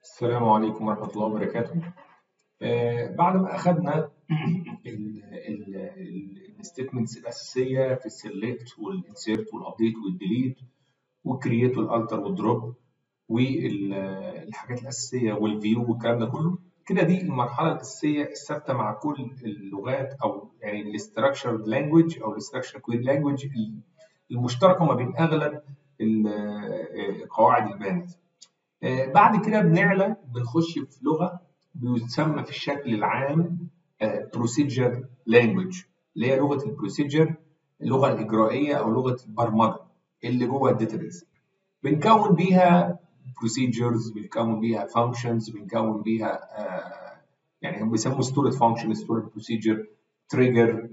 السلام عليكم ورحمة الله وبركاته. آه بعد ما أخذنا الستيتمنتس الأساسية في السلكت والإنسيرت والأبديت والديليت والكرييت والألتر والدروب والحاجات الأساسية والفيو والكلام ده كله كده دي المرحلة الأساسية الثابتة مع كل اللغات أو يعني الاستراكشرد لانجوج أو الاستراكشر كوير لانجوج المشتركة ما بين أغلب قواعد البيانات. بعد كده بنعلى بنخش في لغه بيسمى في الشكل العام بروسيجر لانجوج اللي هي لغه البروسيجر اللغه الاجرائيه او لغه البرمجه اللي جوه الداتابيز بنكون بيها بروسيجرز بنكون بيها فانكشنز بنكون بيها يعني هم بيسموا ستورد فانكشن ستورد بروسيجر تريجر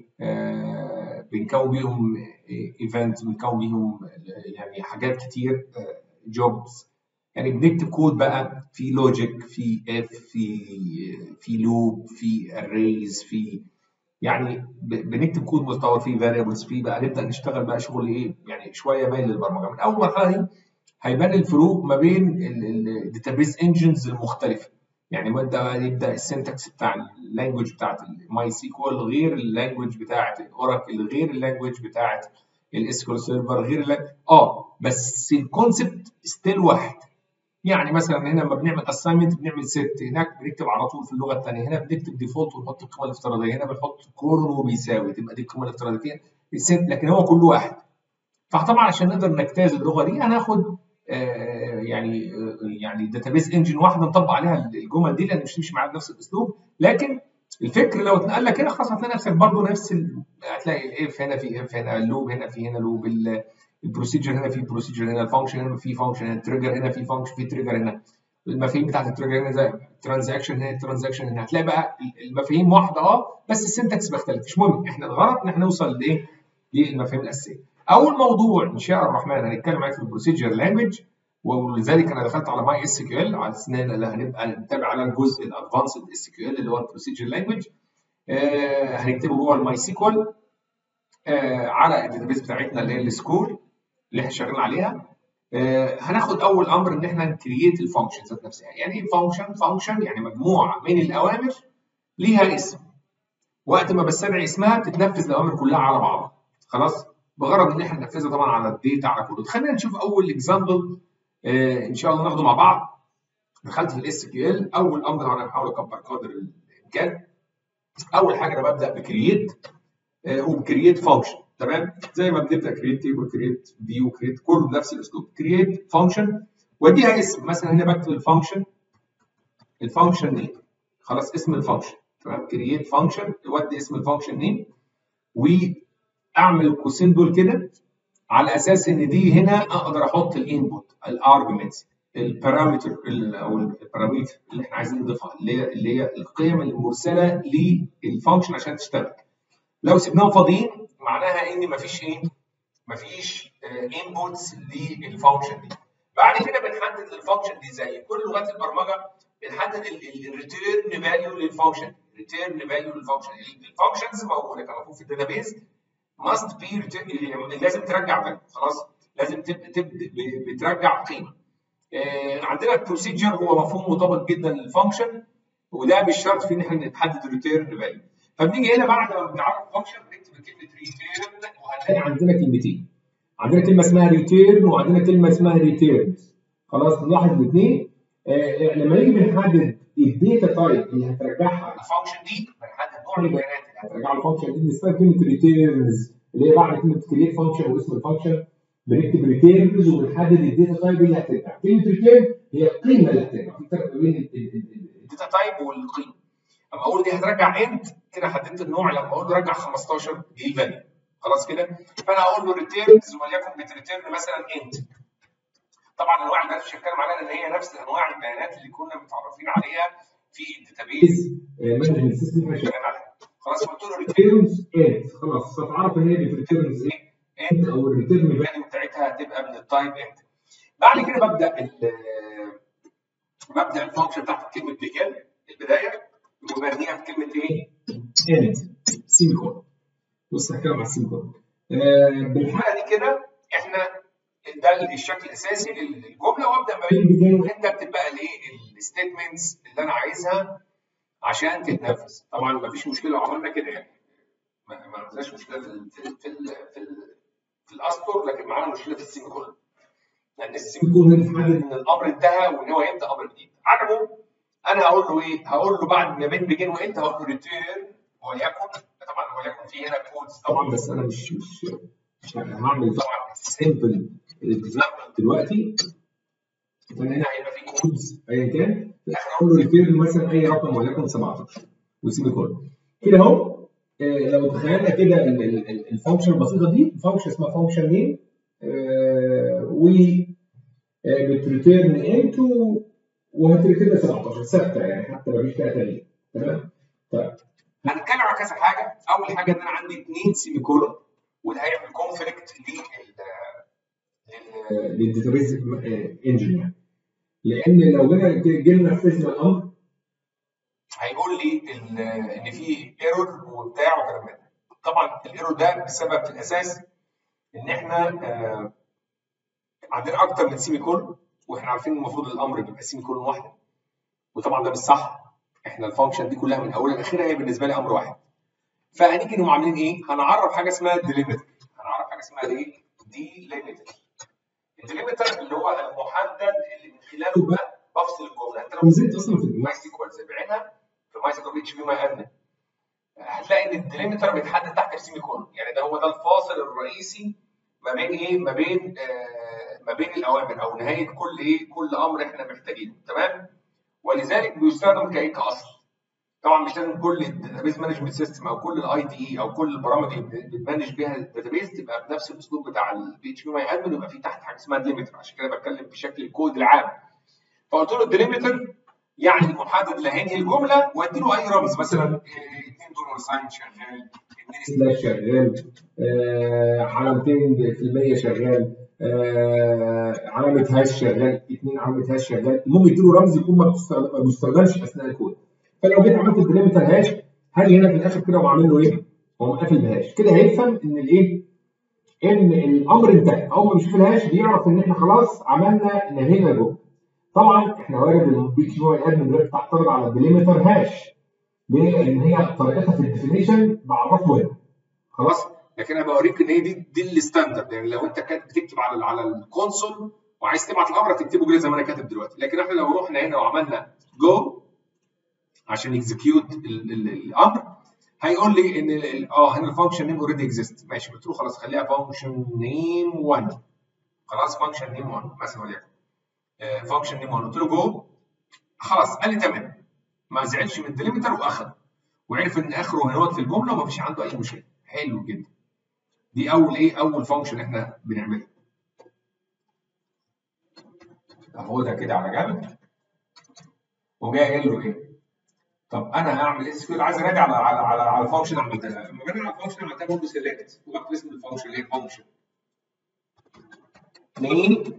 بنكون بيهم ايفنت بنكون بيهم يعني حاجات كتير جوبز يعني بنكتب كود بقى في لوجيك في اف في في لوب في اريز في يعني بنكتب كود متطور فيه فاريبلز فيه بقى نبدا نشتغل بقى شغل ايه يعني شويه مايل للبرمجه من اول مرحله دي هيبان الفروق ما بين الداتابيس انجنز المختلفه يعني ما انت يبدا السنتكس بتاع اللانجوج بتاعت الماي سيكوال غير اللانجوج بتاعت الاوراكل غير اللانجوج بتاعت الاسكول سيرفر غير اه بس الكونسبت ستيل واحد يعني مثلا هنا لما بنعمل اساينمنت بنعمل ست هناك بنكتب على طول في اللغه الثانيه هنا بنكتب ديفولت ونحط القيمه الافتراضيه هنا بنحط كولون وبيساوي تبقى دي القيمه الافتراضيه الست لكن هو كله واحد فطبعا عشان نقدر نجتاز اللغه دي هناخد آه يعني آه يعني داتابيس انجن واحده نطبق عليها الجمل دي لان مش تمشي معاها بنفس الاسلوب لكن الفكر لو اتنقل لك هنا خلاص هتلاقي نفسك برضه نفس ال... هتلاقي الاف هنا في اف هنا اللوب هنا في هنا لوب البروسيجر هنا في بروسيجر هنا الفانكشن هنا في فانكشن هنا التريجر هنا في فانكشن في تريجر هنا المفاهيم بتاعت التريجر هنا زي ترانزاكشن هنا ترانزاكشن هنا هتلاقي بقى المفاهيم واحده اه بس السنتكس بيختلف مش مهم احنا الغرض ان احنا نوصل لايه؟ للمفاهيم الاساسيه. اول موضوع ان شاء الرحمن هنتكلم عليه في البروسيجر لانجوج ولذلك انا دخلت على ماي اس كيو ال على اساس ان هنبقى نتابع على الجزء الادفانسد اس كيو ال اللي هو البروسيجر لانجوج آه هنكتبه جوه الماي سيكوال آه على الداتابيس بتاعتنا اللي هي السكول اللي احنا شغالين عليها آه هناخد اول امر ان احنا نكرييت الفانكشن ذات نفسها يعني ايه فانكشن فانكشن يعني مجموعه من الاوامر ليها اسم وقت ما بستدعي اسمها بتتنفذ الاوامر كلها على بعضها خلاص بغرض ان احنا ننفذها طبعا على الداتا على كله خلينا نشوف اول اكزامبل آه ان شاء الله ناخده مع بعض دخلت في الاس كيو ال اول امر انا بحاول اكبر قدر الامكان اول حاجه انا ببدا بكرييت آه وبكرييت فانكشن تمام زي ما بنبدا كرييت تيبل كرييت فيو كرييت كله بنفس الاسلوب كرييت فانكشن واديها اسم مثلا هنا بكتب الفانكشن الفانكشن نيم خلاص اسم الفانكشن تمام كرييت فانكشن ودي اسم الفانكشن نيم واعمل القوسين دول كده على اساس ان دي هنا اقدر احط الانبوت الارجمنتس البارامتر او البارامتر اللي احنا عايزين نضيفها اللي هي اللي هي القيم المرسله للفانكشن عشان تشتغل لو سيبناهم فاضيين معناها ان مفيش ايه؟ مفيش انبوتس للفانكشن دي. بعد كده بنحدد الفانكشن دي زي كل لغات البرمجه بنحدد الريتيرن فاليو للفانكشن، ريتيرن فاليو للفانكشن، الفانكشنز موجوده كمفهوم في الداتابيز must be يعني لازم ترجع فاليو خلاص؟ لازم تبدا بترجع قيمه. عندنا البروسيجر هو مفهوم مطابق جدا للفانكشن وده مش شرط في ان احنا نحدد الريتيرن فاليو. فبنيجي هنا بعد ما بنعرف فانكشن بنكتب كلمه ريتيرن وهنلاقي عندنا كلمتين عندنا كلمه اسمها ريتيرن وعندنا كلمه اسمها ريتيرنز خلاص نلاحظ الاثنين آه لما نيجي بنحدد الداتا تايب اللي هترجعها الفانكشن دي بنحدد نوع البيانات اللي هترجعها الفانكشن دي بنستخدم كلمه ريتيرنز اللي هي بعد كلمه كريت فانكشن واسم الفانكشن بنكتب ريتيرنز وبنحدد الداتا تايب اللي هترجع كلمه ريتيرن هي القيمه اللي هترجع في فرق بين الداتا تايب والقيمه اما اقول دي هترجع انت كده حددت النوع لما اقول له رجع 15 دي الفاليو خلاص كده فانا اقول له ريتيرنز وليكن بتريتيرن مثلا انت طبعا انواع البيانات مش هتكلم عليها لان هي نفس انواع البيانات اللي كنا متعرفين عليها في الداتابيز مانجمنت سيستم احنا شغالين عليها خلاص قلت له ريتيرنز انت خلاص فتعرف ان هي بتريتيرنز ايه انت او الريتيرن فاليو بتاعتها هتبقى من التايب انت بعد كده ببدا ببدا الفانكشن بتاعت كلمه بيجن البدايه وبرميها في كلمه ايه؟ اند سيمي كولون بص هتكلم على السيمي كولون آه بالحاله دي كده احنا ده الشكل الاساسي للجمله وابدا ما بين البدايه واند اكتب بقى الايه الستيتمنتس اللي انا عايزها عشان تتنفذ طبعا ما فيش مشكله لو عملنا كده يعني ما ما عندناش مشكله في ال في ال في ال في, ال في الاسطر لكن معانا مشكله في السيمي كولون لان السيمي كولون بتحدد ان الامر انتهى وان هو يبدا امر جديد على العموم انا هقول له ايه؟ هقول له بعد ما بين بيجين وانت هقول له ريتيرن وليكن طبعا وليكن في هنا كودز طبعا بس انا مش مش مش هعمل طبعا سيمبل دلوقتي فانا هنا هيبقى في كودز ايا كان في الاخر اقول له ريتيرن مثلا اي رقم وليكن 17 وسيمي كولون كده اهو آه، لو تخيلنا كده الفانكشن البسيطه دي فانكشن اسمها فانكشن نيم و بتريتيرن انتو وهتريتيرن 17 ثابته يعني حتى ما فيش فيها تغيير تمام طيب هنتكلم على كذا حاجه اول حاجه ان انا عندي اثنين سيمي كولون وده هيعمل كونفليكت لل للداتابيز انجن يعني لان لو جينا جينا نفذنا الامر هيقول لي ان في ايرور وبتاع وكلام من ده طبعا الايرور ده بسبب في الاساس ان احنا آه عندنا اكتر من سيمي كولون واحنا عارفين المفروض الامر بيبقى سيمي كولون واحده وطبعا ده مش صح احنا الفانكشن دي كلها من اولها لاخرها هي بالنسبه لي امر واحد فهنيجي نقوم عاملين ايه؟ هنعرف حاجه اسمها ديليمتر هنعرف حاجه اسمها ايه؟ ديليمتر الديليمتر اللي هو المحدد اللي من خلاله بقى بفصل الجمله انت لو نزلت اصلا في الماي سيكوال زي بعينها في الماي سيكوال اتش بي ماي ادمن هتلاقي ان الديليمتر بيتحدد تحت السيمي كولون يعني ده هو ده الفاصل الرئيسي ما بين ايه؟ ما بين آه ما بين الاوامر او نهايه كل ايه؟ كل امر احنا محتاجينه تمام؟ ولذلك بيستخدم كايه كاصل طبعا مش لازم كل الداتابيز مانجمنت سيستم او كل الاي دي اي او كل البرامج اللي بتمانج بيها الداتابيز تبقى بنفس الاسلوب بتاع البي اتش بي ماي ادمن ويبقى في تحت حاجه اسمها ديليمتر عشان كده بتكلم بشكل الكود العام فقلت له الديليمتر يعني المحدد اللي هينهي الجمله وادي له اي رمز مثلا اثنين دولار ساين شغال اثنين سلاش شغال آه علامتين في المية شغال آه علامة هاش شغال اثنين علامة هاش شغال المهم يديله رمز يكون ما بيستخدمش اثناء الكود فلو جيت عملت الديليمتر هاش هاجي هنا في الاخر كده وعامل له ايه؟ هو قافل بهاش كده هيفهم ان الايه؟ ان الامر انتهى اول ما بيشوف الهاش بيعرف ان احنا خلاص عملنا نهينا الجمله طبعا احنا وارد البي اتش بي الادمن دلوقتي تعترض على الديليمتر هاش ليه؟ لان هي طريقتها في الديفينيشن بعرفه هنا خلاص لكن انا بوريك ان هي دي دي الستاندرد يعني لو انت كانت بتكتب على على الكونسول وعايز تبعت الامر تكتبه كده زي ما انا كاتب دلوقتي لكن احنا لو رحنا هنا وعملنا جو عشان اكزكيوت الامر هيقول لي ان اه هنا الفانكشن نيم اوريدي اكزيست ماشي قلت له خلاص خليها فانكشن نيم 1 خلاص فانكشن نيم 1 مثلا وليكن فانكشن نيم 1 قلت له جو خلاص قال لي تمام ما زعلش من الديليمتر واخد وعرف ان اخره هنا في الجمله وما فيش عنده اي مشكله حلو جدا دي اول ايه اول فانكشن احنا بنعملها اخدها كده على جنب وجاي قايل له ايه طب انا هعمل اس كيو عايز اراجع على على على, على فانكشن عملتها لما براجع على فانكشن عملتها برضه سيلكت وبكتب اسم الفانكشن اللي هي فانكشن نيم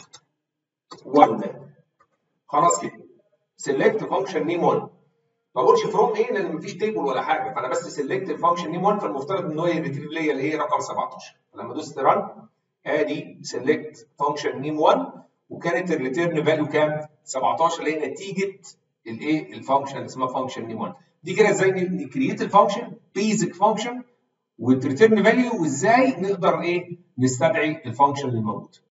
1 خلاص كده سيلكت فانكشن نيم 1 ما بقولش فروم ايه لان مفيش تيبل ولا حاجه فانا بس سيلكت الفانكشن نيم 1 فالمفترض ان هو يريتريف ليا اللي هي رقم 17 لما دوست ران ادي سيلكت فانكشن نيم 1 وكانت الريتيرن فاليو كام؟ 17 اللي هي نتيجه الايه الفانكشن اللي اسمها فانكشن نيم 1 دي كده ازاي نكريت الفانكشن بيزك فانكشن والريتيرن فاليو وازاي نقدر ايه نستدعي الفانكشن اللي موجود